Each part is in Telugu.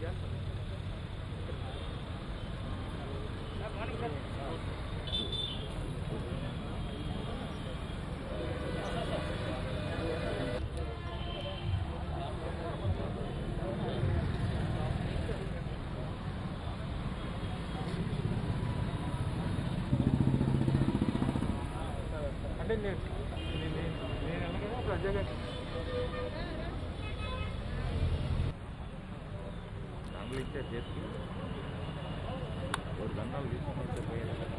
అంటే నేను నేను నేను వెళ్ళగా అప్పుడు అజయ్ గారు దాంట్లో ఇచ్చే చేతికి ఒక గంటలు తీసుకొని వస్తే పోయేది కదా.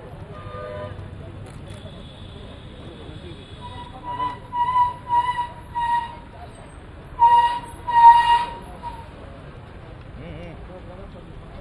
ఉమ్, ఉమ్.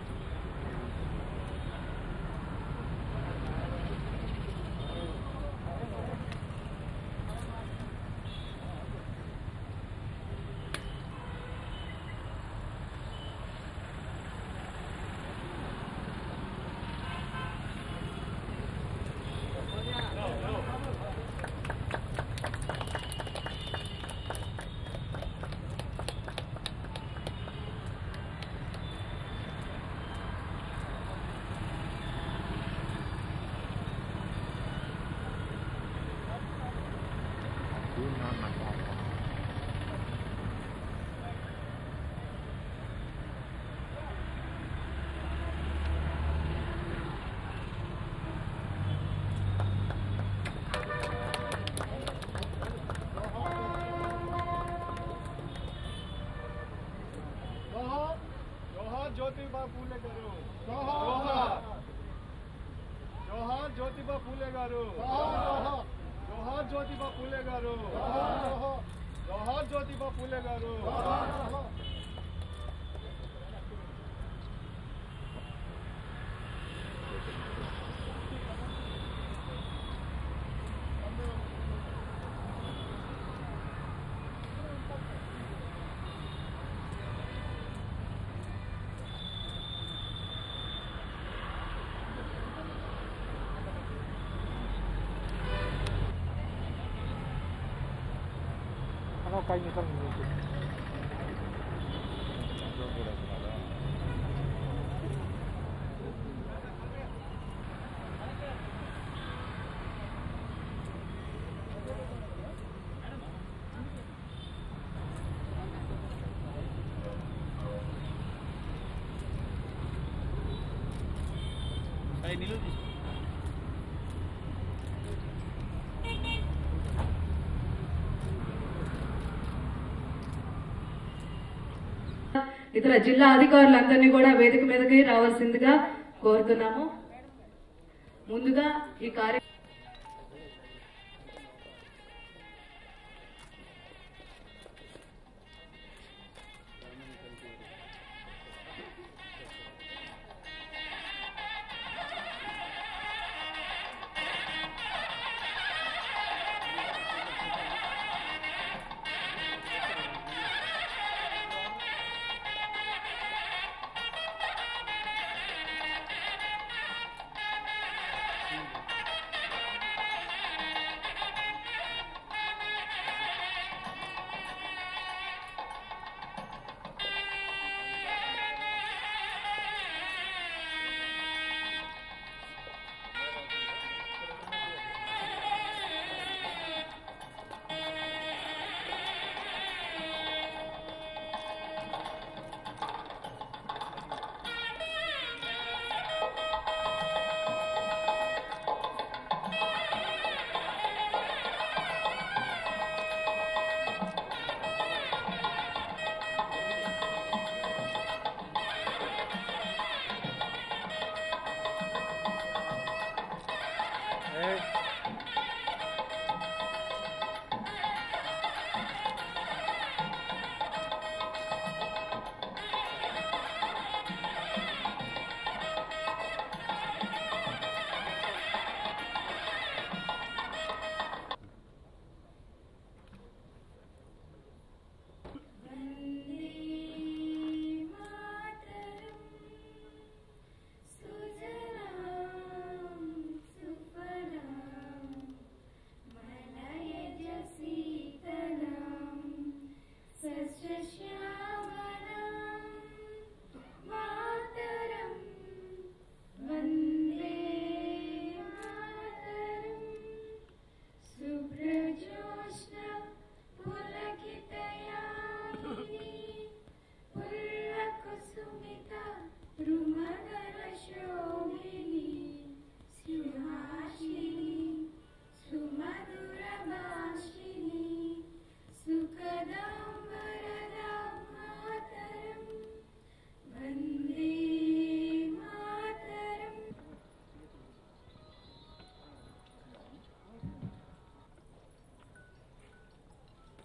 చూడు నాన్న పాప. జోహార్ జోహార్ జ్యోతిబా పూలే గారు జోహార్ జోహార్ జ్యోతిబా పూలే గారు జోహార్ జ్యోతిబా పూలే గారు జోహార్ జ్యోతిబా పూలే గారు అలా ఒక ఐదు నిమిషాలు ముందు ఇంట్లో కూడా వస్తున్నారా? ఇతర జిల్లా అధికారులందరినీ కూడా వేదిక మీదకి రావాల్సిందిగా కోరుతున్నాము ముందుగా ఈ కార్య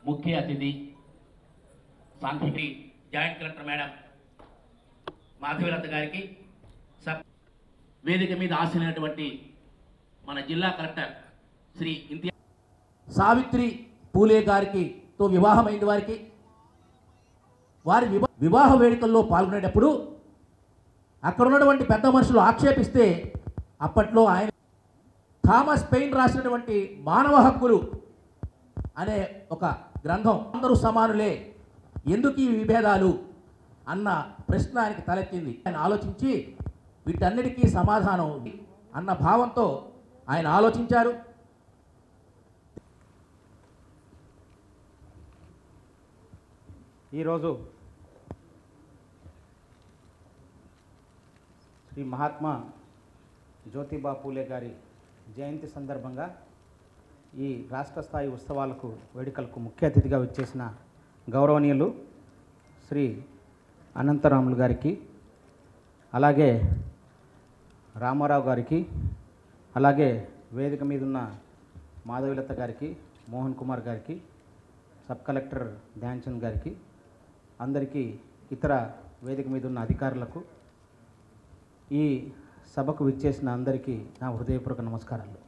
ముఖ్య అతిథి సాంఘికి జాయింట్ కలెక్టర్ మేడం మాధవీలత గారికి సబ్ వేదిక మీద ఆశనటువంటి మన జిల్లా కలెక్టర్ శ్రీ ఇంతియా సావిత్రి పూలే గారికి తో వివాహమైంది వారికి వారి వివా- వివాహ వేడుకల్లో పాల్గొనేటప్పుడు అక్కడ ఉన్నటువంటి పెద్ద మనుషులు ఆక్షేపిస్తే అప్పట్లో ఆయన థామస్ పెయిన్ రాసినటువంటి మానవ హక్కులు అనే ఒక గ్రంథం అందరూ సమానులే ఎందుకు ఈ విభేదాలు అన్న ప్రశ్న ఆయనకి తలెత్తింది ఆయన ఆలోచించి వీటన్నిటికీ సమాధానం అన్న భావంతో ఆయన ఆలోచించారు ఈరోజు శ్రీ మహాత్మా జ్యోతిబా పూలే గారి జయంతి సందర్భంగా ఈ రాష్ట్ర స్థాయి ఉత్సవాలకు వేడుకలకు ముఖ్య అతిథిగా వచ్చేసిన గౌరవనీయులు శ్రీ అనంతరాములు గారికి అలాగే రామారావు గారికి అలాగే వేదిక మీద ఉన్న మాధవిలత గారికి మోహన్ కుమార్ గారికి సబ్ కలెక్టర్ ధ్యాన్చంద్ గారికి అందరికీ ఇతర వేదిక మీద ఉన్న అధికారులకు ఈ సభకు విచ్చేసిన అందరికీ నా హృదయపూర్వక నమస్కారాలు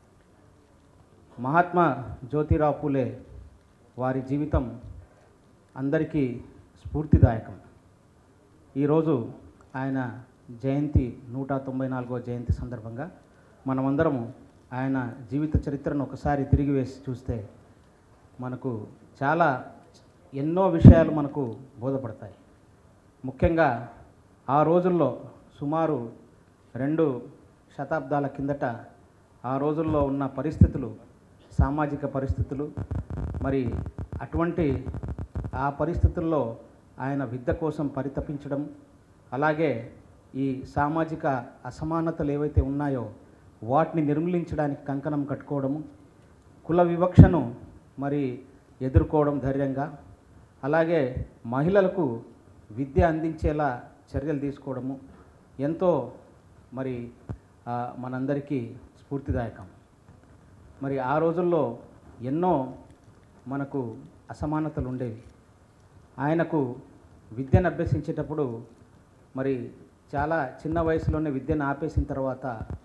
మహాత్మా జ్యోతిరావు పూలే వారి జీవితం అందరికీ స్ఫూర్తిదాయకం ఈరోజు ఆయన జయంతి నూట తొంభై నాలుగో జయంతి సందర్భంగా మనమందరము ఆయన జీవిత చరిత్రను ఒకసారి తిరిగి వేసి చూస్తే మనకు చాలా ఎన్నో విషయాలు మనకు బోధపడతాయి ముఖ్యంగా ఆ రోజుల్లో సుమారు రెండు శతాబ్దాల కిందట ఆ రోజుల్లో ఉన్న పరిస్థితులు సామాజిక పరిస్థితులు మరి అటువంటి ఆ పరిస్థితుల్లో ఆయన విద్య కోసం పరితపించడం అలాగే ఈ సామాజిక అసమానతలు ఏవైతే ఉన్నాయో వాటిని నిర్మూలించడానికి కంకణం కట్టుకోవడము కుల వివక్షను మరి ఎదుర్కోవడం ధైర్యంగా అలాగే మహిళలకు విద్య అందించేలా చర్యలు తీసుకోవడము ఎంతో మరి ఆ, మనందరికీ స్ఫూర్తిదాయకం మరి ఆ రోజుల్లో ఎన్నో మనకు అసమానతలు ఉండేవి ఆయనకు విద్యను అభ్యసించేటప్పుడు మరి చాలా చిన్న వయసులోనే విద్యను ఆపేసిన తర్వాత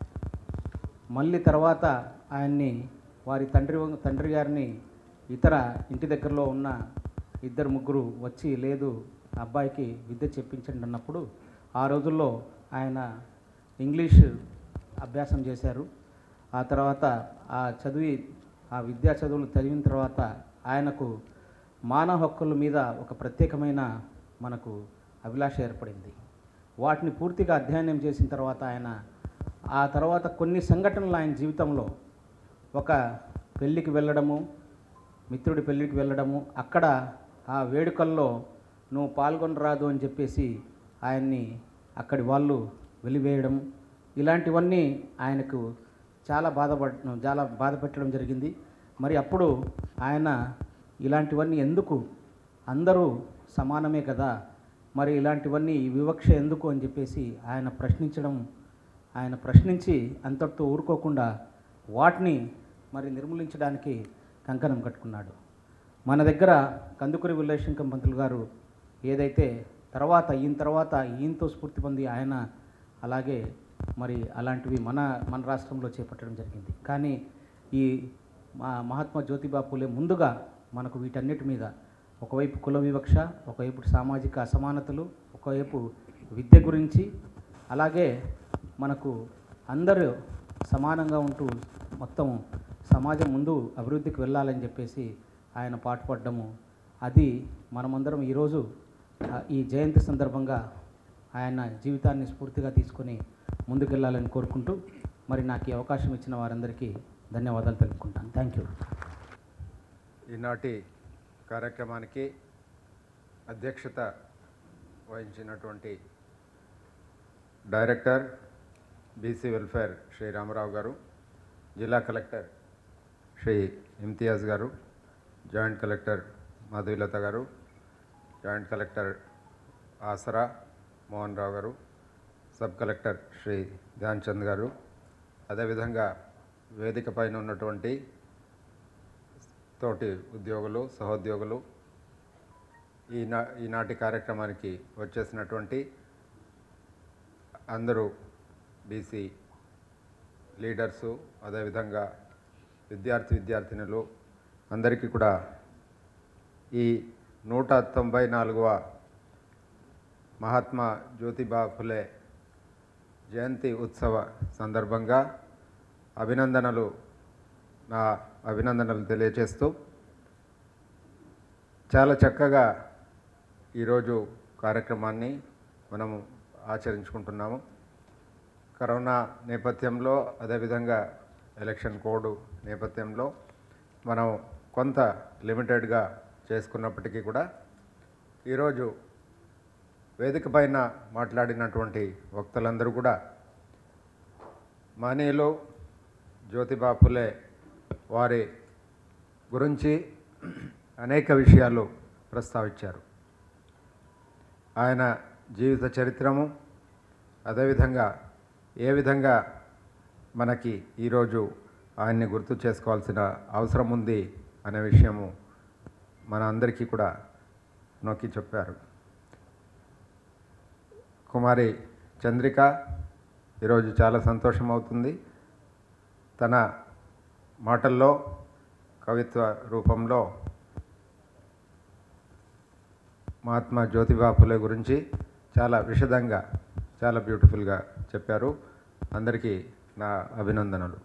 మళ్ళీ తర్వాత ఆయన్ని వారి తండ్రి వ- తండ్రి గారిని ఇతర ఇంటి దగ్గరలో ఉన్న ఇద్దరు ముగ్గురు వచ్చి లేదు అబ్బాయికి విద్య చెప్పించండి అన్నప్పుడు ఆ రోజుల్లో ఆయన ఇంగ్లీష్ అభ్యాసం చేశారు ఆ తర్వాత ఆ చదివి ఆ విద్యా చదువులు చదివిన తర్వాత ఆయనకు మానవ హక్కుల మీద ఒక ప్రత్యేకమైన మనకు అభిలాష ఏర్పడింది వాటిని పూర్తిగా అధ్యయనం చేసిన తర్వాత ఆయన ఆ తర్వాత కొన్ని సంఘటనలు ఆయన జీవితంలో ఒక పెళ్ళికి వెళ్ళడము మిత్రుడి పెళ్ళికి వెళ్ళడము అక్కడ ఆ వేడుకల్లో నువ్వు పాల్గొనరాదు అని చెప్పేసి ఆయన్ని అక్కడి వాళ్ళు వెలివేయడం ఇలాంటివన్నీ ఆయనకు చాలా బాధపడ చాలా బాధ పెట్టడం జరిగింది మరి అప్పుడు ఆయన ఇలాంటివన్నీ ఎందుకు అందరూ సమానమే కదా మరి ఇలాంటివన్నీ ఈ వివక్ష ఎందుకు అని చెప్పేసి ఆయన ప్రశ్నించడం ఆయన ప్రశ్నించి అంతటితో ఊరుకోకుండా వాటిని మరి నిర్మూలించడానికి కంకణం కట్టుకున్నాడు మన దగ్గర కందుకూరి విల్లేశంకం పంతులు గారు ఏదైతే తర్వాత ఈయన తర్వాత ఈయనతో స్ఫూర్తి పొంది ఆయన అలాగే మరి అలాంటివి మన మన రాష్ట్రంలో చేపట్టడం జరిగింది కానీ ఈ మా మహాత్మా జ్యోతిబా పూలే ముందుగా మనకు వీటన్నిటి మీద ఒకవైపు కుల వివక్ష ఒకవైపు సామాజిక అసమానతలు ఒకవైపు విద్య గురించి అలాగే మనకు అందరూ సమానంగా ఉంటూ మొత్తం సమాజం ముందు అభివృద్ధికి వెళ్ళాలని చెప్పేసి ఆయన పాటుపడ్డము అది మనమందరం ఈరోజు ఆ, ఈ జయంతి సందర్భంగా ఆయన జీవితాన్ని స్ఫూర్తిగా తీసుకొని ముందుకెళ్ళాలని కోరుకుంటూ మరి నాకు ఈ అవకాశం ఇచ్చిన వారందరికీ ధన్యవాదాలు తెలుపుకుంటాను థ్యాంక్ యూ ఈనాటి కార్యక్రమానికి అధ్యక్షత వహించినటువంటి director BC welfare Shri Ramarao garu జిల్లా కలెక్టర్ శ్రీ ఇమ్తియాజ్ గారు joint collector Madhavilatha garu joint collector ఆసరా మోహన్ రావు గారు సబ్ కలెక్టర్ శ్రీ ధ్యాన్ చంద్ గారు అదేవిధంగా వేదిక పైన ఉన్నటువంటి తోటి ఉద్యోగులు సహోద్యోగులు ఈనా ఈనాటి కార్యక్రమానికి వచ్చేసినటువంటి అందరూ బీసీ లీడర్సు అదేవిధంగా విద్యార్థి విద్యార్థినులు అందరికీ కూడా ఈ నూట తొంభై నాలుగవ మహాత్మా జ్యోతిబా ఫులే జయంతి ఉత్సవ సందర్భంగా అభినందనలు నా అభినందనలు తెలియజేస్తూ చాలా చక్కగా ఈరోజు కార్యక్రమాన్ని మనము ఆచరించుకుంటున్నాము కరోనా నేపథ్యంలో అదేవిధంగా ఎలక్షన్ కోడ్ నేపథ్యంలో మనం కొంత లిమిటెడ్గా చేసుకున్నప్పటికీ కూడా ఈరోజు వేదిక పైన మాట్లాడినటువంటి వక్తలందరూ కూడా మహనీయులు జ్యోతిబా ఫులే వారి గురించి అనేక విషయాలు ప్రస్తావించారు ఆయన జీవిత చరిత్రము అదేవిధంగా ఏ విధంగా మనకి ఈరోజు ఆయన్ని గుర్తు చేసుకోవాల్సిన అవసరం ఉంది అనే విషయము మన అందరికీ కూడా నొక్కి చెప్పారు కుమారి చంద్రిక ఈరోజు చాలా సంతోషం అవుతుంది తన మాటల్లో కవిత్వ రూపంలో మహాత్మా జ్యోతిబా ఫులే గురించి చాలా విషదంగా చాలా బ్యూటిఫుల్గా చెప్పారు అందరికీ నా అభినందనలు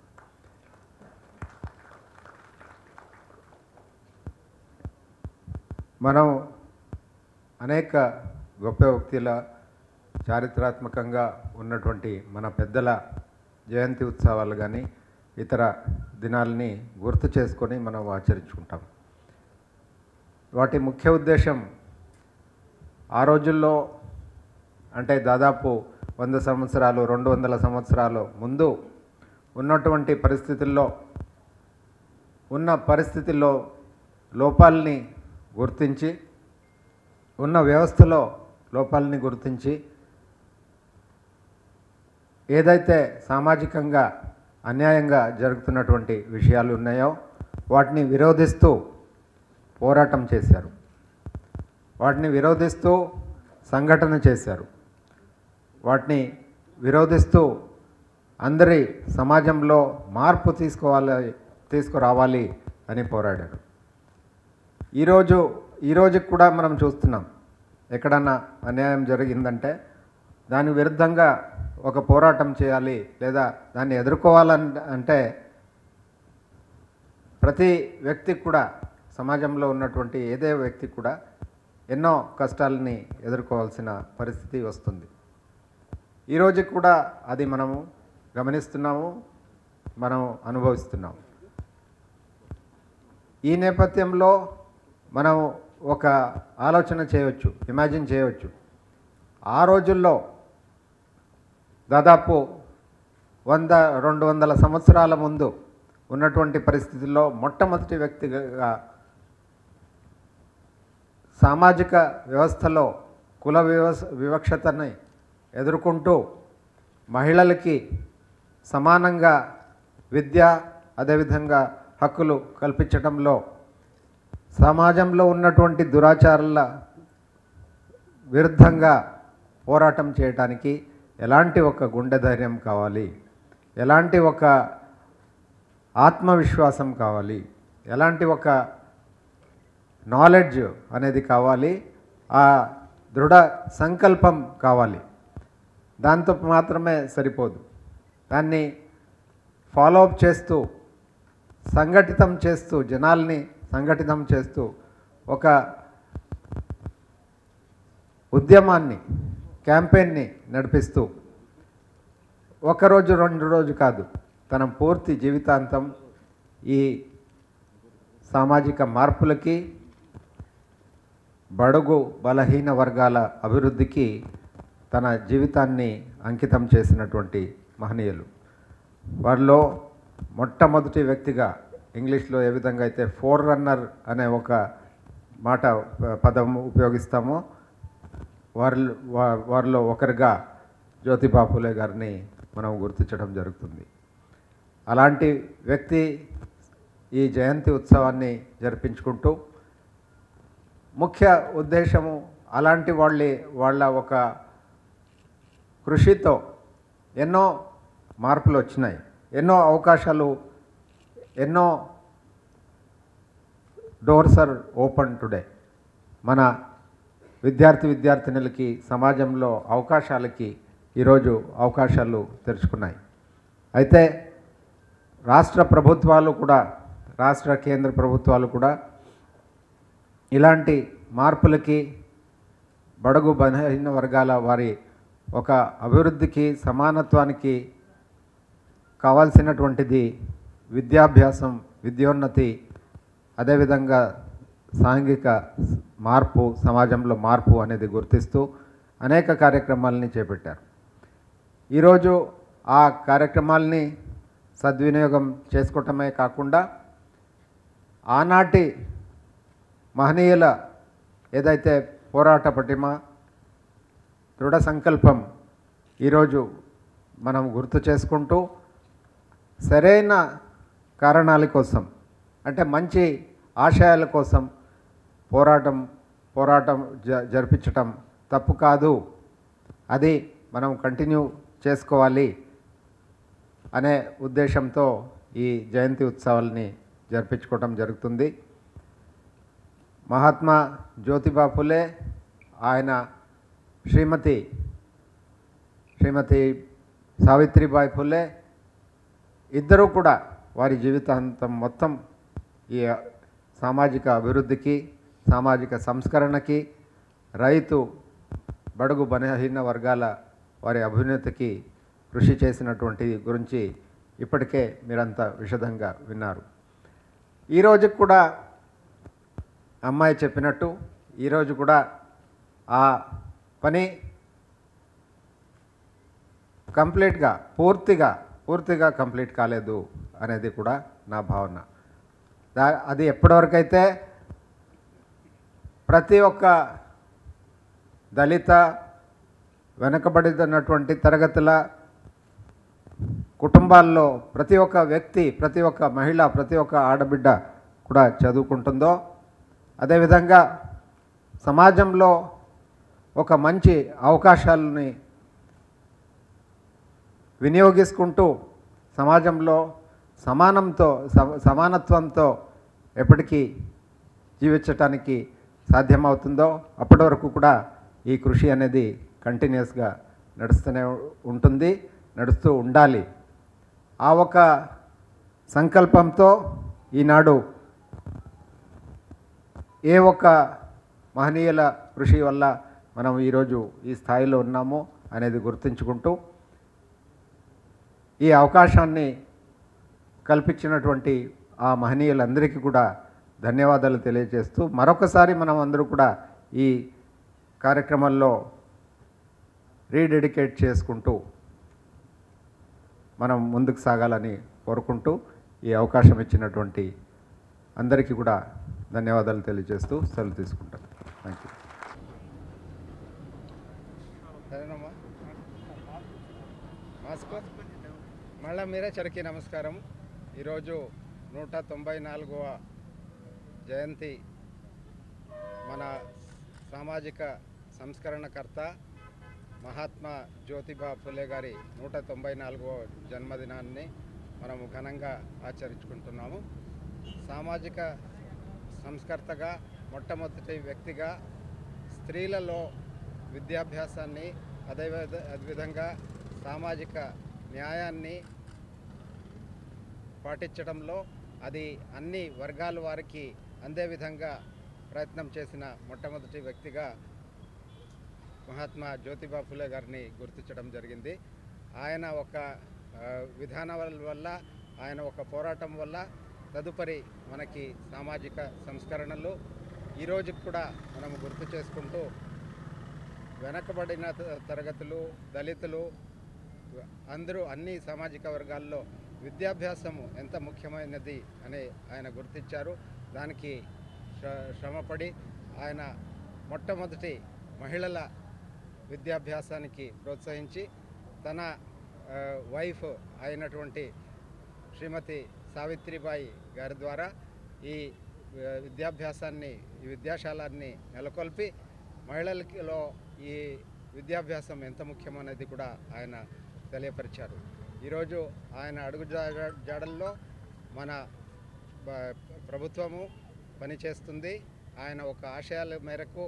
మనం అనేక గొప్ప వ్యక్తుల చారిత్రాత్మకంగా ఉన్నటువంటి మన పెద్దల జయంతి ఉత్సవాలు కానీ ఇతర దినాలని గుర్తు చేసుకొని మనం ఆచరించుకుంటాం వాటి ముఖ్య ఉద్దేశం ఆ రోజుల్లో అంటే దాదాపు వంద సంవత్సరాలు రెండు వందల సంవత్సరాలు ముందు ఉన్నటువంటి పరిస్థితుల్లో ఉన్న పరిస్థితుల్లో లోపాలని గుర్తించి ఉన్న వ్యవస్థలో లోపాలని గుర్తించి ఏదైతే సామాజికంగా అన్యాయంగా జరుగుతున్నటువంటి విషయాలు ఉన్నాయో వాటిని విరోధిస్తూ పోరాటం చేశారు వాటిని విరోధిస్తూ సంఘటన చేశారు వాటిని విరోధిస్తూ అందరి సమాజంలో మార్పు తీసుకోవాలి తీసుకురావాలి అని పోరాడారు ఈరోజు ఈరోజు కూడా మనం చూస్తున్నాం ఎక్కడన్నా అన్యాయం జరిగిందంటే దాని విరుద్ధంగా ఒక పోరాటం చేయాలి లేదా దాన్ని ఎదుర్కోవాలని అంటే ప్రతి వ్యక్తికి కూడా సమాజంలో ఉన్నటువంటి ఏదే వ్యక్తి కూడా ఎన్నో కష్టాలని ఎదుర్కోవాల్సిన పరిస్థితి వస్తుంది ఈరోజు కూడా అది మనము గమనిస్తున్నాము మనం అనుభవిస్తున్నాము ఈ నేపథ్యంలో మనం ఒక ఆలోచన చేయవచ్చు ఇమాజిన్ చేయవచ్చు ఆ రోజుల్లో దాదాపు వంద రెండు వందల సంవత్సరాల ముందు ఉన్నటువంటి పరిస్థితుల్లో మొట్టమొదటి వ్యక్తిగా సామాజిక వ్యవస్థలో కుల వివస్ వివక్షతని ఎదుర్కొంటూ మహిళలకి సమానంగా విద్య అదేవిధంగా హక్కులు కల్పించడంలో సమాజంలో ఉన్నటువంటి దురాచారాల విరుద్ధంగా పోరాటం చేయటానికి ఎలాంటి ఒక గుండె ధైర్యం కావాలి ఎలాంటి ఒక ఆత్మవిశ్వాసం కావాలి ఎలాంటి ఒక నాలెడ్జ్ అనేది కావాలి ఆ దృఢ సంకల్పం కావాలి దాంతో మాత్రమే సరిపోదు దాన్ని ఫాలో అప్ చేస్తూ సంఘటితం చేస్తూ జనాల్ని సంఘటితం చేస్తూ ఒక ఉద్యమాన్ని క్యాంపెయిన్ని నడిపిస్తూ ఒకరోజు రెండు రోజు కాదు తన పూర్తి జీవితాంతం ఈ సామాజిక మార్పులకి బడుగు బలహీన వర్గాల అభివృద్ధికి తన జీవితాన్ని అంకితం చేసినటువంటి మహనీయులు వారిలో మొట్టమొదటి వ్యక్తిగా ఇంగ్లీష్లో ఏ విధంగా అయితే ఫోర్ రన్నర్ అనే ఒక మాట ప- పదం ఉపయోగిస్తామో వారి వా- వారిలో ఒకరిగా జ్యోతిబా ఫులే గారిని మనం గుర్తించడం జరుగుతుంది అలాంటి వ్యక్తి ఈ జయంతి ఉత్సవాన్ని జరిపించుకుంటూ ముఖ్య ఉద్దేశము అలాంటి వాళ్ళే వాళ్ళ ఒక కృషితో ఎన్నో మార్పులు వచ్చినాయి ఎన్నో అవకాశాలు ఎన్నో డోర్స్ ఆర్ ఓపెన్ టుడే మన విద్యార్థి విద్యార్థినులకి సమాజంలో అవకాశాలకి ఈరోజు అవకాశాలు తెరుచుకున్నాయి అయితే రాష్ట్ర ప్రభుత్వాలు కూడా రాష్ట్ర కేంద్ర ప్రభుత్వాలు కూడా ఇలాంటి మార్పులకి బడుగు బలహీన వర్గాల వారి ఒక అభివృద్ధికి సమానత్వానికి కావాల్సినటువంటిది విద్యాభ్యాసం విద్యోన్నతి అదేవిధంగా సాంఘిక మార్పు సమాజంలో మార్పు అనేది గుర్తిస్తూ అనేక కార్యక్రమాలని చేపట్టారు ఈరోజు ఆ కార్యక్రమాల్ని సద్వినియోగం చేసుకోవటమే కాకుండా ఆనాటి మహనీయుల ఏదైతే పోరాట పటిమ దృఢ సంకల్పం ఈరోజు మనం గుర్తు చేసుకుంటూ సరైన కారణాల కోసం అంటే మంచి ఆశయాల కోసం పోరాటం పోరాటం జ జరిపించటం తప్పు కాదు అది మనం కంటిన్యూ చేసుకోవాలి అనే ఉద్దేశంతో ఈ జయంతి ఉత్సవాల్ని జరిపించుకోవటం జరుగుతుంది మహాత్మా జ్యోతిబా ఫులే ఆయన శ్రీమతి శ్రీమతి సావిత్రిబాయి ఫులే ఇద్దరూ కూడా వారి జీవితాంతం మొత్తం ఈ సామాజిక అభివృద్ధికి సామాజిక సంస్కరణకి రైతు బడుగు బలహీన వర్గాల వారి అభ్యున్నతికి కృషి చేసినటువంటి గురించి ఇప్పటికే మీరంతా విశదంగా విన్నారు ఈరోజు కూడా అమ్మాయి చెప్పినట్టు ఈరోజు కూడా ఆ పని కంప్లీట్గా పూర్తిగా పూర్తిగా కంప్లీట్ కాలేదు అనేది కూడా నా భావన దా అది ఎప్పటివరకైతే ప్రతి ఒక్క దళిత వెనకబడినటువంటి తరగతుల కుటుంబాల్లో ప్రతి ఒక్క వ్యక్తి ప్రతి ఒక్క మహిళ ప్రతి ఒక్క ఆడబిడ్డ కూడా చదువుకుంటుందో అదేవిధంగా సమాజంలో ఒక మంచి అవకాశాలని వినియోగించుకుంటూ సమాజంలో సమానంతో సమ- సమానత్వంతో ఎప్పటికీ జీవించటానికి సాధ్యమవుతుందో అప్పటి వరకు కూడా ఈ కృషి అనేది కంటిన్యూస్గా నడుస్తూనే ఉంటుంది నడుస్తూ ఉండాలి ఆ ఒక సంకల్పంతో ఈనాడు ఏ ఒక్క మహనీయుల కృషి వల్ల మనం ఈరోజు ఈ స్థాయిలో ఉన్నామో అనేది గుర్తుంచుకుంటూ ఈ అవకాశాన్ని కల్పించినటువంటి ఆ మహనీయులందరికీ కూడా ధన్యవాదాలు తెలియజేస్తూ మరొకసారి మనం అందరూ కూడా ఈ కార్యక్రమంలో రీడెడికేట్ చేసుకుంటూ మనం ముందుకు సాగాలని కోరుకుంటూ ఈ అవకాశం ఇచ్చినటువంటి అందరికీ కూడా ధన్యవాదాలు తెలియజేస్తూ సెలవు తీసుకుంటాను థ్యాంక్ యూ సరేనమ్మా మాస్కో మళ్ళా మీరే చరికి నమస్కారం ఈరోజు నూట తొంభై నాలుగవ జయంతి మన సామాజిక సంస్కరణకర్త మహాత్మా జ్యోతిబా ఫులే గారి నూట తొంభై నాలుగవ జన్మదినాన్ని మనము ఘనంగా ఆచరించుకుంటున్నాము సామాజిక సంస్కర్తగా మొట్టమొదటి వ్యక్తిగా స్త్రీలలో విద్యాభ్యాసాన్ని అదే విధ- అదేవిధంగా సామాజిక న్యాయాన్ని పాటించడంలో అది అన్ని వర్గాల వారికి అందే విధంగా ప్రయత్నం చేసిన మొట్టమొదటి వ్యక్తిగా మహాత్మా జ్యోతిబా ఫులే గారిని గుర్తించడం జరిగింది ఆయన ఒక ఆ, విధానాల వల్ల ఆయన ఒక పోరాటం వల్ల తదుపరి మనకి సామాజిక సంస్కరణలు ఈరోజు కూడా మనం గుర్తు చేసుకుంటూ వెనకబడిన త- తరగతులు దళితులు అందరూ అన్ని సామాజిక వర్గాల్లో విద్యాభ్యాసము ఎంత ముఖ్యమైనది అని ఆయన గుర్తించారు దానికి శ్ర- శ్రమపడి ఆయన మొట్టమొదటి మహిళల విద్యాభ్యాసానికి ప్రోత్సహించి తన ఆ, వైఫ్ అయినటువంటి శ్రీమతి సావిత్రిబాయి గారి ద్వారా ఈ ఆ, విద్యాభ్యాసాన్ని ఈ విద్యాశాలాన్ని నెలకొల్పి మహిళలకిలో ఈ విద్యాభ్యాసం ఎంత ముఖ్యమనేది కూడా ఆయన తెలియపరిచారు ఈరోజు ఆయన అడుగు జా- జాడల్లో మన బ- ప్రభుత్వము పనిచేస్తుంది ఆయన ఒక ఆశయాల మేరకు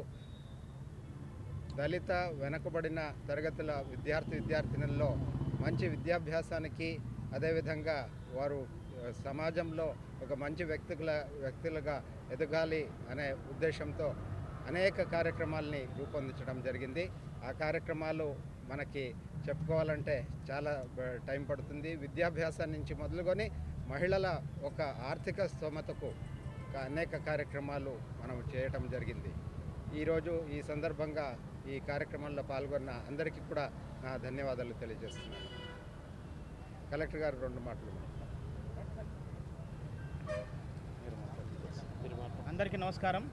దళిత వెనుకబడిన తరగతుల విద్యార్థి విద్యార్థినుల్లో మంచి విద్యాభ్యాసానికి అదేవిధంగా వారు ఆ, సమాజంలో ఒక మంచి వ్యక్తుల వ్యక్తులుగా ఎదగాలి అనే ఉద్దేశంతో అనేక కార్యక్రమాల్ని రూపొందించడం జరిగింది ఆ కార్యక్రమాలు మనకి చెప్పుకోవాలంటే చాలా బ- టైం పడుతుంది విద్యాభ్యాసం నుంచి మొదలుకొని మహిళల ఒక ఆర్థిక స్తోమతకు ఒక అనేక కార్యక్రమాలు మనం చేయటం జరిగింది ఈరోజు ఈ సందర్భంగా ఈ కార్యక్రమంలో పాల్గొన్న అందరికీ కూడా నా ధన్యవాదాలు తెలియజేస్తున్నాను కలెక్టర్ గారు రెండు మాటలు అందరికీ నమస్కారం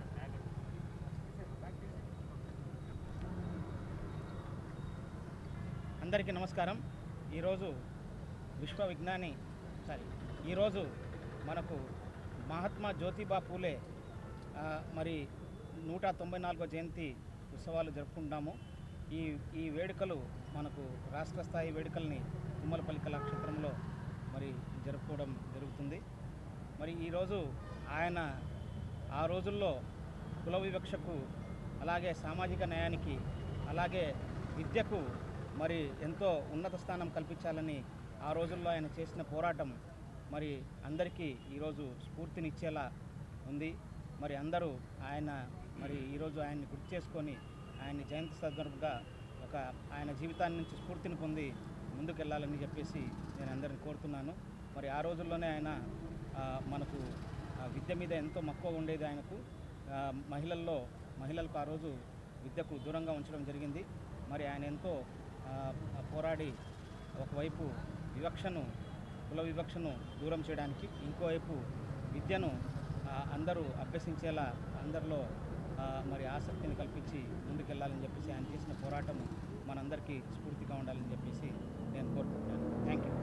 అందరికీ నమస్కారం ఈరోజు విశ్వ విజ్ఞాని సారీ ఈరోజు మనకు మహాత్మా జ్యోతిబా పూలే ఆ, మరి నూట తొంభై నాలుగో జయంతి ఉత్సవాలు జరుపుకుంటాము ఈ ఈ వేడుకలు మనకు రాష్ట్ర స్థాయి వేడుకల్ని తుమ్మలపల్లి కళాక్షేత్రంలో మరి జరుపుకోవడం జరుగుతుంది మరి ఈరోజు ఆయన ఆ రోజుల్లో కుల వివక్షకు అలాగే సామాజిక న్యాయానికి అలాగే విద్యకు మరి ఎంతో ఉన్నత స్థానం కల్పించాలని ఆ రోజుల్లో ఆయన చేసిన పోరాటం మరి అందరికీ ఈరోజు స్ఫూర్తినిచ్చేలా ఉంది మరి అందరూ ఆయన మరి ఈరోజు ఆయన్ని గుర్తు చేసుకొని ఆయన్ని జయంతి సందర్భంగా ఒక ఆయన జీవితాన్ని నుంచి స్ఫూర్తిని పొంది ముందుకెళ్ళాలని చెప్పేసి నేను అందరిని కోరుతున్నాను మరి ఆ రోజుల్లోనే ఆయన ఆ, మనకు ఆ, విద్య మీద ఎంతో మక్కువ ఉండేది ఆయనకు ఆ, మహిళల్లో మహిళలకు ఆ రోజు విద్యకు దూరంగా ఉంచడం జరిగింది మరి ఆయన ఎంతో ఆ, పోరాడి ఒకవైపు వివక్షను కుల వివక్షను దూరం చేయడానికి ఇంకోవైపు విద్యను ఆ, అందరూ అభ్యసించేలా అందరిలో ఆ, మరి ఆసక్తిని కల్పించి ముందుకెళ్ళాలని చెప్పేసి ఆయన చేసిన పోరాటం మనందరికీ స్ఫూర్తిగా ఉండాలని చెప్పేసి నేను కోరుకుంటున్నాను థ్యాంక్ యూ